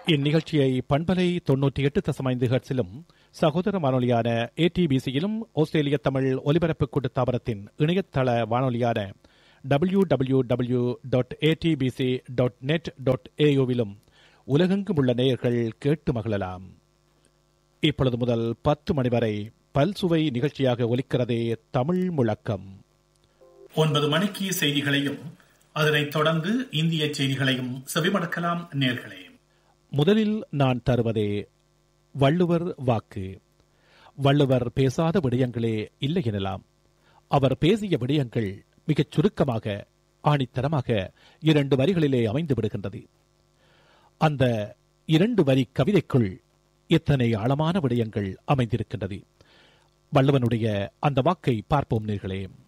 இந்நிகழ்ச்சியை பண்பலை தொன்னூற்றி எட்டு தசமைந்து ஹெர்ட்ஸிலும் சகோதர வானொலியான ஏடிபிசியிலும் ஆஸ்திரேலிய தமிழ் ஒலிபரப்பு கூட்டுத்தாபனத்தின் இணையதள வானொலியான W W W dot ATBC dot net dot ஏயுவிலும் உலகெங்கும் உள்ள நேயர்கள் கேட்டு மகிழலாம் இப்பொழுது முதல் பத்து மணி வரை பல்சுவை நிகழ்ச்சியாக ஒலிக்கிறதே தமிழ் முழக்கம் ஒன்பது மணிக்கு செய்திகளையும் அதனைத் தொடர்ந்து இந்திய செய்திகளையும் செவிமடுக்கலாம் நேர்களே முதலில் நான் தருவதே வள்ளுவர் வாக்கு வள்ளுவர் பேசாத விடயங்களே இல்லை எனலாம் அவர் பேசிய விடயங்கள் மிகச் சுருக்கமாக ஆணித்தரமாக இரண்டு வரிகளிலே அமைந்து விடுகின்றது அந்த இரண்டு வரி கவிதைக்குள் எத்தனை ஆழமான விடயங்கள் அமைந்திருக்கின்றது வள்ளுவனுடைய அந்த வாக்கை பார்ப்போம் நேர்களே